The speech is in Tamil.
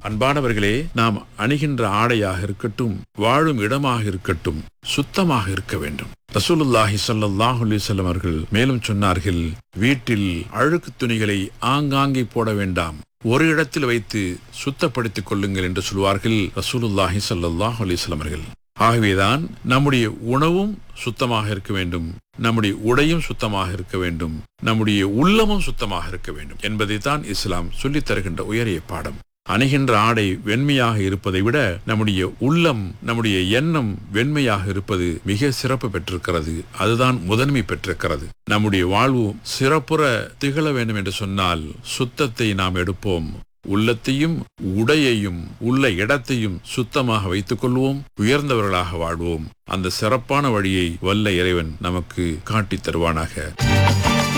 அன்பானவர்களே நாம் அணிகின்ற ஆடையாக இருக்கட்டும் வாழும் இடமாக இருக்கட்டும் சுத்தமாக இருக்க வேண்டும் ரசூலுல்லாஹி ஸல்லல்லாஹு அலைஹி வஸல்லம் அவர்கள் மேலும் சொன்னார்கள் வீட்டில் அழுக்கு துணிகளை ஆங்காங்கே போட வேண்டாம் ஒரு இடத்தில் வைத்து சுத்தப்படுத்திக் கொள்ளுங்கள் என்று சொல்வார்கள் ரசூலுல்லாஹி ஸல்லல்லாஹு அலைஹி வஸல்லம் அவர்கள் ஆகவேதான் நம்முடைய உணவும் சுத்தமாக இருக்க வேண்டும் நம்முடைய உடையும் சுத்தமாக இருக்க வேண்டும் நம்முடைய உள்ளமும் சுத்தமாக இருக்க வேண்டும் என்பதைத்தான் இஸ்லாம் சொல்லித் தருகின்ற உயரிய பாடம் அணுகின்ற ஆடை வெண்மையாக இருப்பதை விட நம்முடைய உள்ளம் நம்முடைய எண்ணம் வெண்மையாக இருப்பது மிக சிறப்பு பெற்றிருக்கிறது அதுதான் முதன்மை பெற்றிருக்கிறது நம்முடைய வாழ்வு சிறப்புற திகழ வேண்டும் என்று சொன்னால் சுத்தத்தை நாம் எடுப்போம் உள்ளத்தையும் உடையையும் உள்ள இடத்தையும் சுத்தமாக வைத்துக் கொள்வோம் உயர்ந்தவர்களாக வாழ்வோம் அந்த சிறப்பான வழியை வல்ல இறைவன் நமக்கு காட்டித் தருவானாக